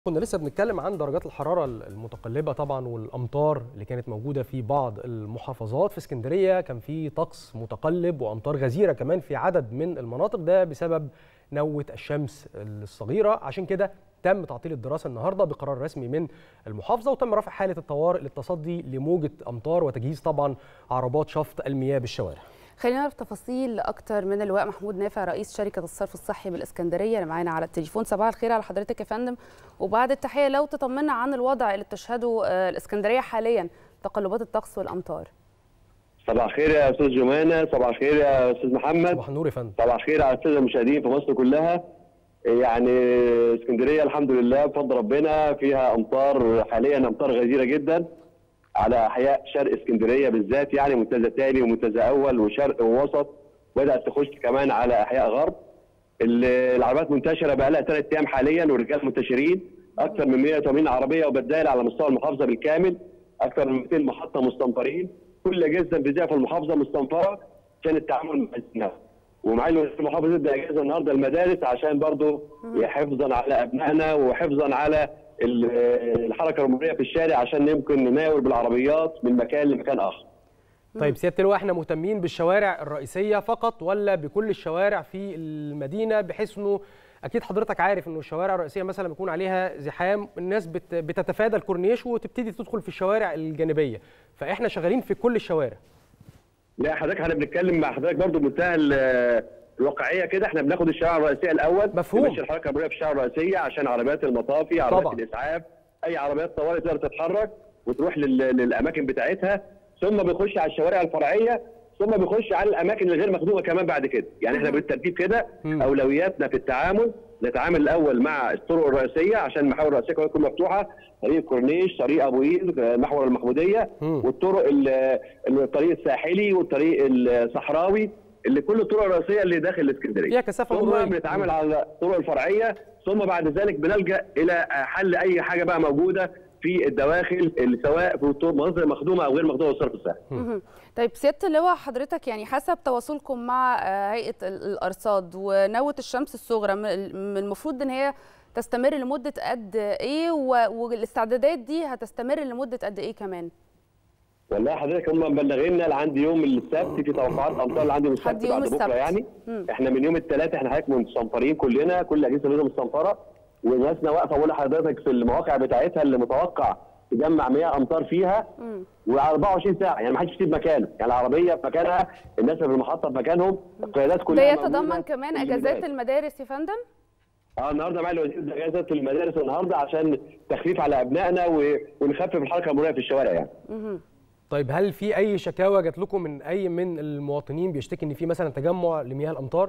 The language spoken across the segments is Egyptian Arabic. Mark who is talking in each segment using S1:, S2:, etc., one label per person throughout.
S1: كنا لسه بنتكلم عن درجات الحرارة المتقلبة طبعا والأمطار اللي كانت موجودة في بعض المحافظات في اسكندرية كان في طقس متقلب وأمطار غزيرة كمان في عدد من المناطق ده بسبب نوة الشمس الصغيرة عشان كده تم تعطيل الدراسة النهاردة بقرار رسمي من المحافظة وتم رفع حالة الطوارئ للتصدي لموجة أمطار وتجهيز طبعا عربات شفط المياه بالشوارع
S2: خلينا نعرف تفاصيل اكتر من اللواء محمود نافع رئيس شركه الصرف الصحي بالاسكندريه اللي معانا على التليفون صباح الخير على حضرتك يا فندم وبعد التحيه لو تطمنا عن الوضع اللي بتشهده الاسكندريه حاليا تقلبات الطقس والامطار
S3: صباح الخير يا استاذ جمانه صباح الخير يا استاذ محمد
S1: صباح النور يا فندم
S3: صباح الخير على الساده المشاهدين في مصر كلها يعني اسكندريه الحمد لله بفضل ربنا فيها امطار حاليا امطار غزيره جدا على احياء شرق اسكندريه بالذات يعني منتزه ثاني ومنتزه اول وشرق ووسط بدات تخش كمان على احياء غرب العربيات منتشره بقى لها ثلاث ايام حاليا والرجال منتشرين اكثر من 180 عربيه وبدال على مستوى المحافظه بالكامل اكثر من 200 محطه مستنفرين كل اجهزه تنفيذيه في المحافظه مستنفره عشان التعامل مع الزنا ومعالي المحافظه ادى اجازه النهارده المدارس عشان برضه حفظا على ابنائنا وحفظا على الحركه المروريه في الشارع عشان يمكن نناول بالعربيات من مكان لمكان اخر.
S1: طيب سياده اللواء احنا مهتمين بالشوارع الرئيسيه فقط ولا بكل الشوارع في المدينه بحيث انه اكيد حضرتك عارف انه الشوارع الرئيسيه مثلا بيكون عليها زحام الناس بتتفادى الكورنيش وتبتدي تدخل في الشوارع الجانبيه فاحنا شغالين في كل الشوارع.
S3: لا حضرتك احنا بنتكلم مع حضرتك برضه بمنتهى الواقعيه كده احنا بناخد الشوارع الرئيسيه الاول
S1: مفهوم
S3: نمشي الحركه المروريه في الشوارع الرئيسيه عشان عربيات المطافي عربيات طبعا. الاسعاف اي عربيات طوارئ تقدر تتحرك وتروح للاماكن بتاعتها ثم بيخش على الشوارع الفرعيه ثم بيخش على الاماكن الغير مخدومه كمان بعد كده يعني احنا بالترتيب كده اولوياتنا في التعامل نتعامل الاول مع الطرق الرئيسيه عشان المحاور الرئيسيه كلها تكون مفتوحه طريق الكورنيش طريق ابو قير محور المحموديه والطرق الطريق الساحلي والطريق الصحراوي اللي كل الطرق الرئيسيه اللي داخل الاسكندريه
S1: فيها كثافه
S3: ثم بنتعامل على الطرق الفرعيه ثم بعد ذلك بنلجا الى حل اي حاجه بقى موجوده في الدواخل اللي سواء في مناطق مخدومه او غير مخدومه والصرف الصحي.
S2: طيب سياده اللواء حضرتك يعني حسب تواصلكم مع هيئه الارصاد ونوه الشمس الصغرى من المفروض ان هي تستمر لمده قد ايه والاستعدادات دي هتستمر لمده قد ايه كمان؟
S3: والله حضرتك هم مبلغينا لعند يوم السبت في توقعات امطار اللي عندي يوم السبت بعد بكره يعني مم. احنا من يوم الثلاثاء احنا حضرتك مستنفرين كلنا كل اجهزه النظام مستنفره وناسنا واقفه بقول لحضرتك في المواقع بتاعتها اللي متوقع تجمع 100 امتار فيها و24 ساعه يعني ما حدش يسيب مكانه يعني العربيه في مكانها الناس اللي في المحطه في مكانهم القيادات كلها
S2: ده يتضمن كمان اجازات المدارس يا فندم؟
S3: اه النهارده معالي وزير اجازات المدارس النهارده عشان تخفيف على ابنائنا ونخفف الحركه المروريه في الشوارع يعني.
S1: مم. طيب هل في اي شكاوى جات لكم من اي من المواطنين بيشتكي ان في مثلا تجمع لمياه الامطار؟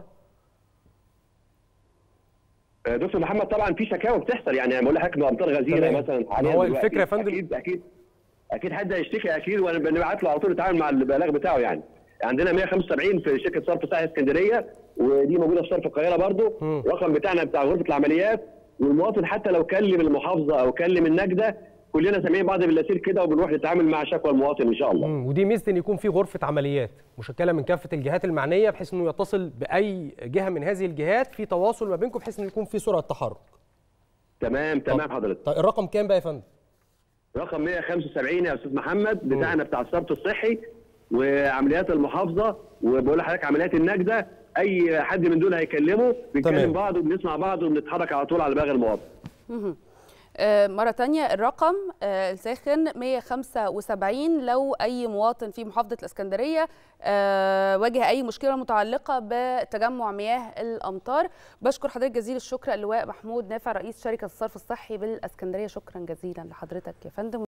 S3: دكتور محمد طبعا في شكاوى بتحصل يعني بقول لحضرتك امطار غزيره مثلا
S1: حاليا هو الفكره يا فندم
S3: اكيد اكيد اكيد حد هيشتكي اكيد ونبعت له على طول يتعامل مع البلاغ بتاعه يعني عندنا 175 في شركه صرف صحي اسكندريه ودي موجوده في صرف القاهره برضو الرقم بتاعنا بتاع غرفه العمليات والمواطن حتى لو كلم المحافظه او كلم النجده كلنا سامعين بعض باللاسير كده وبنروح نتعامل مع شكوى المواطن ان شاء الله.
S1: مم. ودي ميزه ان يكون في غرفه عمليات مشكله من كافه الجهات المعنيه بحيث انه يتصل باي جهه من هذه الجهات في تواصل ما بينكم بحيث انه يكون في سرعه تحرك.
S3: تمام تمام حضرتك.
S1: طيب الرقم كام بقى يا فندم؟
S3: رقم 175 يا استاذ محمد بتاعنا بتاع الصرف الصحي وعمليات المحافظه وبقول لحضرتك عمليات النجده اي حد من دول هيكلمه بنكلم بعض وبنسمع بعض وبنتحرك على طول على دماغ المواطن.
S2: مرة تانية الرقم الساخن 175 لو أي مواطن في محافظة الإسكندرية واجه أي مشكلة متعلقة بتجمع مياه الأمطار بشكر حضرتك جزيل الشكر اللواء محمود نافع رئيس شركة الصرف الصحي بالإسكندرية شكرا جزيلا لحضرتك يا فندم